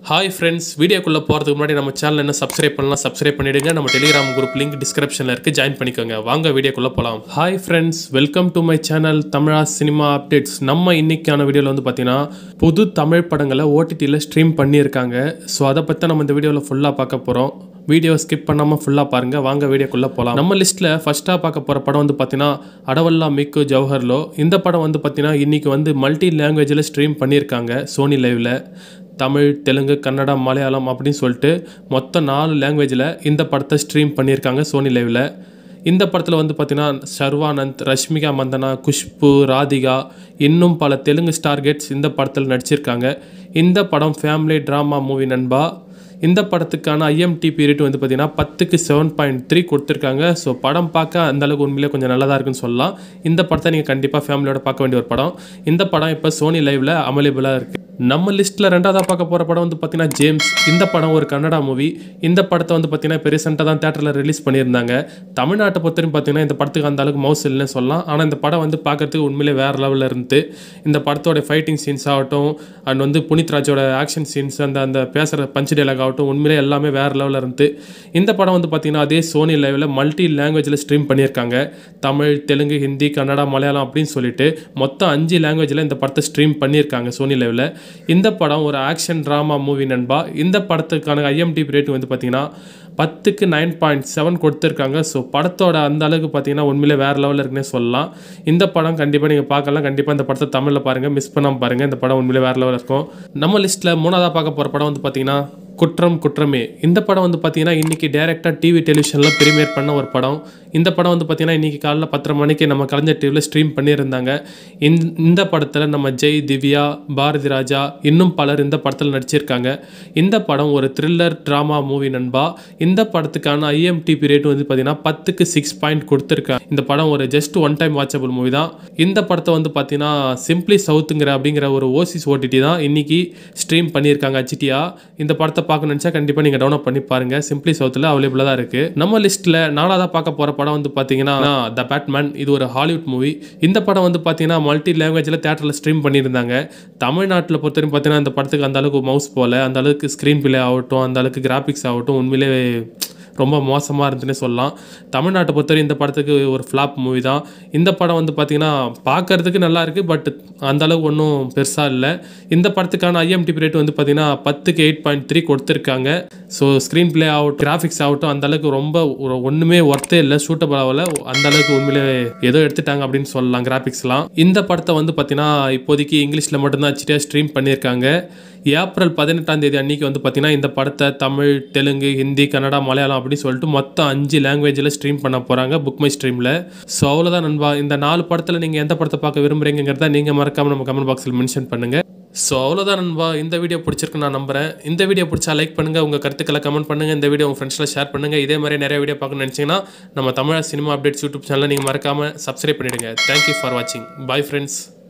hi friends வீடியோக்குள்ளே போகிறதுக்கு முன்னாடி நம்ம சேனல் என்ன சப்ஸ்கிரைப் பண்ணலாம் சப்ஸ்கிரைப் பண்ணிடுங்க நம்ம டெலிகிராம் குரூப் லிங்க் டிஸ்கிரிப்ஷனில் இருக்குது ஜாயின் பண்ணிக்கோங்க வாங்க வீடியோக்குள்ளே போகலாம் hi friends welcome to my channel Tamizha cinema updates நம்ம இன்னைக்கான வீடியோவில் வந்து பார்த்தீங்கன்னா புது தமிழ் படங்களை ஓடிடியில் ஸ்ட்ரீம் பண்ணியிருக்காங்க ஸோ அதை பற்றி நம்ம இந்த வீடியோவில் ஃபுல்லாக பார்க்க போகிறோம் வீடியோ ஸ்கிப் பண்ணாமல் ஃபுல்லாக பாருங்கள் வாங்க வீடியோக்குள்ளே போகலாம் நம்ம லிஸ்ட்டில் ஃபஸ்ட்டாக பார்க்க போகிற படம் வந்து பார்த்தீங்கன்னா அடவல்லா மிக்கு ஜவஹர்லோ இந்த படம் வந்து பார்த்தீங்கன்னா இன்றைக்கி வந்து மல்டி லாங்குவேஜில் ஸ்ட்ரீம் பண்ணியிருக்காங்க சோனி லைவில் தமிழ் தெலுங்கு கன்னடா மலையாளம் அப்படின்னு சொல்லிட்டு மொத்தம் நாலு லாங்குவேஜில் இந்த படத்தை ஸ்ட்ரீம் பண்ணியிருக்காங்க சோனி லைவில் இந்த படத்தில் வந்து பார்த்தீங்கன்னா சர்வானந்த் ரஷ்மிகா மந்தனா குஷ்பு ராதிகா இன்னும் பல தெலுங்கு ஸ்டார்கெட்ஸ் இந்த படத்தில் நடிச்சிருக்காங்க இந்த படம் ஃபேமிலி ட்ராமா மூவி நண்பா இந்த படத்துக்கான ஐஎம்டிபி ரேட் வந்து பார்த்தீங்கன்னா பத்துக்கு செவன் பாயிண்ட் த்ரீ கொடுத்துருக்காங்க ஸோ படம் பார்க்க அந்த அளவுக்கு உண்மையிலே கொஞ்சம் நல்லதாக இருக்குன்னு சொல்லலாம் இந்த படத்தை நீங்கள் கண்டிப்பாக ஃபேமிலியோட பார்க்க வேண்டிய ஒரு படம் இந்த படம் இப்போ சோனி லைவில் அவைலபிளாக இருக்குது நம்ம லிஸ்ட்டில் ரெண்டாவதாக பார்க்க போகிற படம் வந்து பார்த்தீங்கன்னா ஜேம்ஸ் இந்த படம் ஒரு கன்னடா மூவி இந்த படத்தை வந்து பார்த்தீங்கன்னா இப்போ ரீசெண்டாக தான் தேட்டரில் ரிலீஸ் பண்ணியிருந்தாங்க தமிழ்நாட்டை பொறுத்தவரைக்கும் பார்த்தீங்கன்னா இந்த படத்துக்கு அந்த அளவுக்கு மவுஸ் இல்லைன்னு சொல்லலாம் ஆனால் இந்த படம் வந்து பார்க்கறதுக்கு உண்மையிலே வேறு லெவலில் இருந்து இந்த படத்தோட ஃபைட்டிங் சீன்ஸ் ஆகட்டும் அண்ட் வந்து புனித் ராஜோட ஆக்ஷன் சீன்ஸ் அந்த அந்த பேசுகிற பஞ்ச் டைலாக் ஆகட்டும் உண்மையிலே எல்லாமே வேறு லெவலில் இருந்து இந்த படம் வந்து பார்த்தீங்கன்னா அதே சோனி லைவில் மல்டி லாங்குவேஜில் ஸ்ட்ரீம் பண்ணியிருக்காங்க தமிழ் தெலுங்கு ஹிந்தி கன்னடா மலையாளம் அப்படின்னு சொல்லிட்டு மொத்தம் அஞ்சு லாங்குவேஜில் இந்த படத்தை ஸ்ட்ரீம் பண்ணியிருக்காங்க சோனி லைவில் இந்த படம் ஒரு ஆக்ஷன் ட்ராமா மூவி நண்பா இந்த படத்துக்கான ஐஎம்டிபி ரேட் வந்து பார்த்தீங்கன்னா பத்துக்கு நைன் பாயிண்ட் செவன் கொடுத்துருக்காங்க ஸோ படத்தோட அந்த அளவுக்கு பார்த்தீங்கன்னா உண்மையிலே வேறு லெவலில் இருக்குன்னே சொல்லலாம் இந்த படம் கண்டிப்பாக நீங்கள் பார்க்கலாம் கண்டிப்பாக இந்த படத்தை தமிழில் பாருங்கள் மிஸ் பண்ணாமல் பாருங்கள் இந்த படம் உண்மையிலே வேறு லெவலில் இருக்கும் நம்ம லிஸ்ட்டில் மூணாவதாக பார்க்க போகிற படம் வந்து பார்த்தீங்கன்னா குற்றம் குற்றமே இந்த படம் வந்து பார்த்தீங்கன்னா இன்றைக்கி டேரெக்டாக டிவி டெலிவிஷனில் ப்ரீமியர் பண்ண ஒரு படம் இந்த படம் வந்து பார்த்தீங்கன்னா இன்றைக்கி காலைல பத்தரை மணிக்கு நம்ம கலைஞர் டிவியில் ஸ்ட்ரீம் பண்ணியிருந்தாங்க இந்த இந்த படத்தில் நம்ம ஜெய் திவ்யா பாரதி ராஜா இன்னும் பலர் இந்த படத்தில் நடிச்சிருக்காங்க இந்த படம் ஒரு த்ரில்லர் ட்ராமா மூவி நண்பா இந்த படத்துக்கான ஐஎம்டிபி ரேட் வந்து பார்த்தீங்கன்னா பத்துக்கு சிக்ஸ் பாயிண்ட் கொடுத்துருக்காங்க இந்த படம் ஒரு just one time watchable movie தான் இந்த படத்தை வந்து பார்த்தீங்கன்னா சிம்பிளி சவுத்துங்கிற அப்படிங்கிற ஒரு ஓசிஸ் ஓடிடி தான் இன்னைக்கு ஸ்ட்ரீம் பண்ணியிருக்காங்க ஹச்டியா இந்த படத்தை பார்க்க நினச்சா கண்டிப்பாக நீங்கள் டவுன்லோட் பண்ணி பாருங்க சிம்பிளி சவுத்தில் அவைலபிளாக தான் இருக்குது நம்ம லிஸ்ட்டில் நாலாவதாக பார்க்க போகிற படம் வந்து பார்த்தீங்கன்னா த பேட்மேன் இது ஒரு ஹாலிவுட் மூவி இந்த படம் வந்து பார்த்தீங்கன்னா மல்டி லாங்குவேஜில் தேட்டரில் ஸ்ட்ரீம் பண்ணியிருந்தாங்க தமிழ்நாட்டில் பொறுத்தவரைக்கும் பார்த்தீங்கன்னா இந்த படத்துக்கு அந்த அளவுக்கு மவுஸ் போல அந்த அளவுக்கு ஸ்க்ரீன் பிளே ஆகட்டும் அந்த அளவுக்கு கிராஃபிக்ஸ் ஆகட்டும் உண்மையிலே ரொம்ப மோசமாக இருந்துன்னு சொல்லலாம் தமிழ்நாட்டை பொறுத்தவரை இந்த படத்துக்கு ஒரு ஃப்ளாப் மூவி தான் இந்த படம் வந்து பார்த்திங்கன்னா பார்க்கறதுக்கு நல்லா இருக்குது பட் அந்த அளவுக்கு ஒன்றும் பெருசாக இல்லை இந்த படத்துக்கான ஐஎம்டிபி ரேட் வந்து பார்த்திங்கன்னா பத்துக்கு எயிட் பாயிண்ட் த்ரீ கொடுத்துருக்காங்க ஸோ ஸ்க்ரீன் பிளே ஆகட்டும் கிராஃபிக்ஸ் ஆகட்டும் அந்த அளவுக்கு ரொம்ப ஒரு ஒன்றுமே ஒர்த்தே இல்லை சூட்டபிள் ஆகல அந்த அளவுக்கு உண்மையிலே ஏதோ எடுத்துட்டாங்க அப்படின்னு சொல்லலாம் கிராஃபிக்ஸ்லாம் இந்த படத்தை வந்து பார்த்திங்கன்னா இப்போதைக்கு இங்கிலீஷில் மட்டும்தான் ஹெச்டியாக ஸ்ட்ரீம் பண்ணியிருக்காங்க ஏப்ரல் பதினெட்டாம் தேதி அன்னைக்கு வந்து பார்த்தீங்கன்னா இந்த படத்தை தமிழ் தெலுங்கு ஹிந்தி கன்னடா மலையாளம் அப்படின்னு சொல்லிட்டு மொத்தம் அஞ்சு லாங்குவேஜில் ஸ்ட்ரீம் பண்ண போகிறாங்க புக் மை ஸ்ட்ரீமில் ஸோ அவ்வளோதான் நண்பா இந்த நாலு படத்தில் நீங்கள் எந்த படத்தை பார்க்க விரும்புறீங்கிறத நீங்கள் மறக்காமல் நம்ம கமெண்ட் பாக்ஸில் மென்ஷன் பண்ணுங்கள் ஸோ அவ்வளோதான் நண்பா இந்த வீடியோ பிடிச்சிருக்கு நான் நம்புறேன் இந்த வீடியோ பிடிச்சா லைக் பண்ணுங்கள் உங்கள் கருத்துக்களை கமெண்ட் பண்ணுங்கள் இந்த வீடியோ உங்கள் ஃப்ரெண்ட்ஸில் ஷேர் பண்ணுங்கள் இதே மாதிரி நிறைய வீடியோ பார்க்கணும்னு நினச்சிங்கன்னா நம்ம தமிழ் சினிமா அப்டேட்ஸ் யூடியூப் சேனலை நீங்கள் மறக்காமல் சப்ஸ்கிரைப் பண்ணிவிடுங்க தேங்க்யூ ஃபார் வாட்சிங் பை ஃப்ரெண்ட்ஸ்